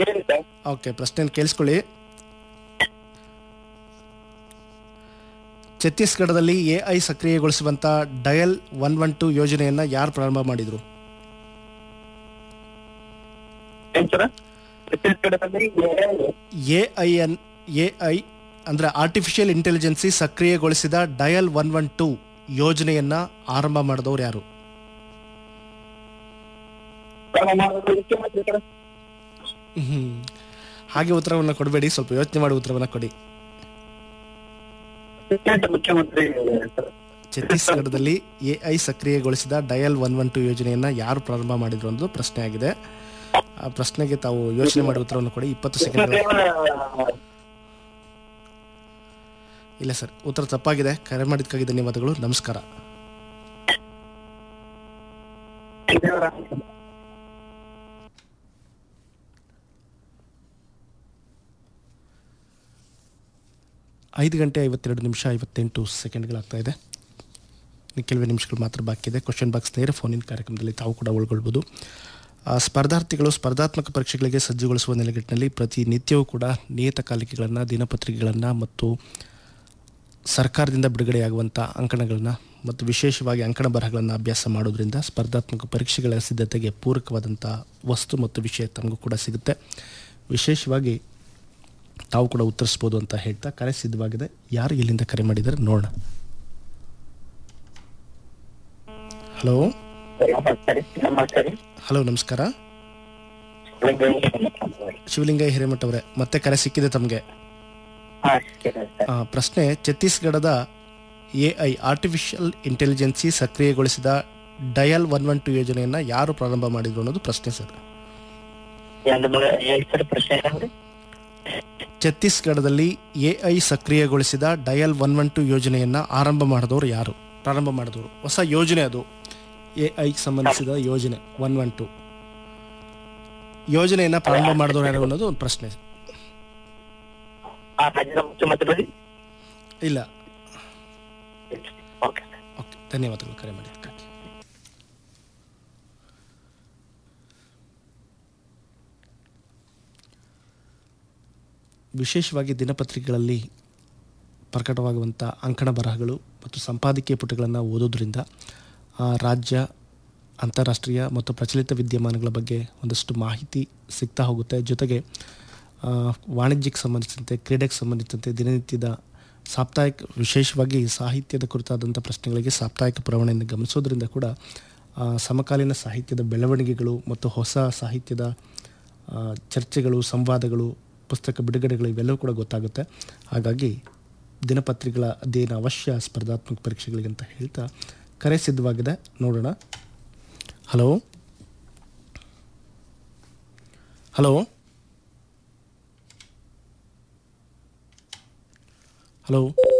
ಹೇಳಿ sir okay ಪ್ರಶ್ನೆ ಕೇಳಿಸ್ಕೊಳ್ಳಿ ಛತ್ತೀಸ್ಗಢದಲ್ಲಿ ಎ ಐ ಸಕ್ರಿಯಗೊಳಿಸುವಂಥ ಡಯಲ್ ಒನ್ ಒನ್ ಟು ಯೋಜನೆಯನ್ನು ಯಾರು ಪ್ರಾರಂಭ ಮಾಡಿದರು ಏನ್ ಸರ್ ಛತ್ತೀಸ್ಗಢದಲ್ಲಿ ಎ ಐ ಎನ್ ಎ ಐ ಅಂದರೆ ಆರ್ಟಿಫಿಷಿಯಲ್ ಇಂಟೆಲಿಜೆನ್ಸಿ ಸಕ್ರಿಯಗೊಳಿಸಿದ ಡಯಲ್ ಒನ್ ಒನ್ ಟು ಯೋಜನೆಯನ್ನು ಆರಂಭ ಮಾಡಿದವರು ಯಾರು ಪ್ರಾರಂಭ ಮಾಡೋದು ಮುಖ್ಯಮಂತ್ರಿ ಸರ್ ಹ್ಮ್. ಹಾಗೆ ಉತ್ತರವನ್ನು ಕೊಡಬೇಡಿ ಸ್ವಲ್ಪ ಯೋಚನೆ ಮಾಡಿ ಉತ್ತರವನ್ನು ಕೊಡಿ ಅಸಿಸ್ಟೆಂಟ್ ಮುಖ್ಯಮಂತ್ರಿ ಸರ್ ಛತ್ತೀಸ್ಗಢದಲ್ಲಿ ಎ ಐ ಸಕ್ರಿಯಗೊಳಿಸಿದ ಡಯಲ್ ಒನ್ ಒನ್ ಟು ಯೋಜನೆಯನ್ನ ಯಾರು ಪ್ರಾರಂಭ ಮಾಡಿದ್ರು ಅನ್ನೋದು ಪ್ರಶ್ನೆ ಆಗಿದೆ ಆ ಪ್ರಶ್ನೆಗೆ ತಾವು ಯೋಚನೆ ಮಾಡಿ ಉತ್ತರವನ್ನು ಕೊಡಿ ಇಪ್ಪತ್ತು ಸೆಕೆಂಡ್ ಇಲ್ಲ ಸರ್ ಉತ್ತರ ತಪ್ಪಾಗಿದೆ ಕರೆ ಮಾಡಿದ್ದಕ್ಕಾಗಿ ಧನ್ಯವಾದಗಳು ನಮಸ್ಕಾರ ಐದು ಗಂಟೆ ಐವತ್ತೆರಡು ನಿಮಿಷ ಐವತ್ತೆಂಟು ಸೆಕೆಂಡ್ಗಳಾಗ್ತಾ ಇದೆ ಇನ್ನು ಕೆಲವೇ ನಿಮಿಷಗಳು ಮಾತ್ರ ಬಾಕಿ ಇದೆ ಕ್ವಶನ್ ಬಾಕ್ಸ್ ನೇರ ಫೋನಿನ ಕಾರ್ಯಕ್ರಮದಲ್ಲಿ ತಾವು ಕೂಡ ಉಳ್ಕೊಳ್ಬೋದು ಆ, ಸ್ಪರ್ಧಾರ್ಥಿಗಳು ಸ್ಪರ್ಧಾತ್ಮಕ ಪರೀಕ್ಷೆಗಳಿಗೆ ಸಜ್ಜುಗೊಳಿಸುವ ನೆಲೆಗಟ್ಟಿನಲ್ಲಿ ಪ್ರತಿನಿತ್ಯವೂ ಕೂಡ ನಿಯತಕಾಲಿಕೆಗಳನ್ನು ದಿನಪತ್ರಿಕೆಗಳನ್ನು ಮತ್ತು ಸರ್ಕಾರದಿಂದ ಬಿಡುಗಡೆಯಾಗುವಂಥ ಅಂಕಣಗಳನ್ನು ಮತ್ತು ವಿಶೇಷವಾಗಿ ಅಂಕಣ ಬರಹಗಳನ್ನು ಅಭ್ಯಾಸ ಮಾಡೋದ್ರಿಂದ ಸ್ಪರ್ಧಾತ್ಮಕ ಪರೀಕ್ಷೆಗಳ ಸಿದ್ಧತೆಗೆ ಪೂರಕವಾದಂಥ ವಸ್ತು ಮತ್ತು ವಿಷಯ ತಮಗೂ ಕೂಡ ಸಿಗುತ್ತೆ ವಿಶೇಷವಾಗಿ ತಾವು ಕೂಡ ಉತ್ತರಿಸ್ಬೋದು ಅಂತ ಹೇಳ್ತಾ ಕರೆ ಸಿದ್ಧವಾಗಿದೆ ಯಾರು ಇಲ್ಲಿಂದ ಕರೆ ಮಾಡಿದ್ದಾರೆ ನೋಡೋಣ ಹಲೋ ನಮಸ್ಕಾರ ಹಲೋ ನಮಸ್ಕಾರ ಶಿವಲಿಂಗ ಹಿರೇಮಠ ಅವರೇ ಮತ್ತೆ ಕರೆ ಸಿಕ್ಕಿದೆ ತಮಗೆ ಹಾ ಸರ್ ಪ್ರಶ್ನೆ ಛತ್ತೀಸ್ಗಢದ ಎ ಐ ಆರ್ಟಿಫಿಷಿಯಲ್ ಇಂಟೆಲಿಜೆನ್ಸಿ ಸಕ್ರಿಯಗೊಳಿಸಿದ ಡಯಲ್ ಒನ್ ಒನ್ ಟು ಯೋಜನೆಯನ್ನು ಯಾರು ಪ್ರಾರಂಭ ಮಾಡಿದ್ರು ಅನ್ನೋದು ಪ್ರಶ್ನೆ ಸರ್ ಒಂದು ಮಗ ಹೇಳಿ ಸರ್ ಪ್ರಶ್ನೆ ಏನಂದ್ರೆ ಛತ್ತೀಸ್ಗಢದಲ್ಲಿ ಎ ಐ ಸಕ್ರಿಯಗೊಳಿಸಿದ ಡಯಲ್ ಒನ್ ಒನ್ ಟು ಯೋಜನೆಯನ್ನು ಆರಂಭ ಮಾಡಿದವರು ಯಾರು ಪ್ರಾರಂಭ ಮಾಡಿದವರು ಹೊಸ ಯೋಜನೆ ಅದು ಎ ಐ ಸಂಬಂಧಿಸಿದ ಯೋಜನೆ ಒನ್ ಒನ್ ಟು ಯೋಜನೆಯನ್ನು ಪ್ರಾರಂಭ ಮಾಡಿದವರು ಯಾರು ಅನ್ನೋದು ಒಂದು ಪ್ರಶ್ನೆ ಆ ರಾಜ್ಯದ ಮುಖ್ಯಮಂತ್ರಿ ಇಲ್ಲ ಓಕೆ ಓಕೆ ಧನ್ಯವಾದಗಳು ಕರೆ ಮಾಡಿ ಅದಕ್ಕಾಗಿ ವಿಶೇಷವಾಗಿ ದಿನಪತ್ರಿಕೆಗಳಲ್ಲಿ ಪ್ರಕಟವಾಗುವಂಥ ಅಂಕಣ ಬರಹಗಳು ಮತ್ತು ಸಂಪಾದಕೀಯ ಪುಟಗಳನ್ನು ಓದೋದ್ರಿಂದ ಆ, ರಾಜ್ಯ ಅಂತಾರಾಷ್ಟ್ರೀಯ ಮತ್ತು ಪ್ರಚಲಿತ ವಿದ್ಯಮಾನಗಳ ಬಗ್ಗೆ ಒಂದಷ್ಟು ಮಾಹಿತಿ ಸಿಗ್ತಾ ಹೋಗುತ್ತೆ ಜೊತೆಗೆ ಆ, ವಾಣಿಜ್ಯಕ್ಕೆ ಸಂಬಂಧಿಸಿದಂತೆ ಕ್ರೀಡೆಗೆ ಸಂಬಂಧಿಸಿದಂತೆ ದಿನನಿತ್ಯದ ಸಾಪ್ತಾಹಿಕ ವಿಶೇಷವಾಗಿ ಸಾಹಿತ್ಯದ ಕುರಿತಾದಂಥ ಪ್ರಶ್ನೆಗಳಿಗೆ ಸಾಪ್ತಾಹಿಕ ಪುರವಣೆಯನ್ನು ಗಮನಿಸೋದ್ರಿಂದ ಕೂಡ ಆ, ಸಮಕಾಲೀನ ಸಾಹಿತ್ಯದ ಬೆಳವಣಿಗೆಗಳು ಮತ್ತು ಹೊಸ ಸಾಹಿತ್ಯದ ಆ, ಚರ್ಚೆಗಳು ಸಂವಾದಗಳು ಪುಸ್ತಕ ಬಿಡುಗಡೆಗಳು ಇವೆಲ್ಲವೂ ಕೂಡ ಗೊತ್ತಾಗುತ್ತೆ ಹಾಗಾಗಿ ದಿನಪತ್ರಿಕೆಗಳ ಅಧ್ಯಯನ ಅವಶ್ಯ ಸ್ಪರ್ಧಾತ್ಮಕ ಪರೀಕ್ಷೆಗಳಿಗೆ ಅಂತ ಹೇಳ್ತಾ ಕರೆ ಸಿದ್ಧವಾಗಿದೆ ನೋಡೋಣ ಹಲೋ ಹಲೋ ಹಲೋ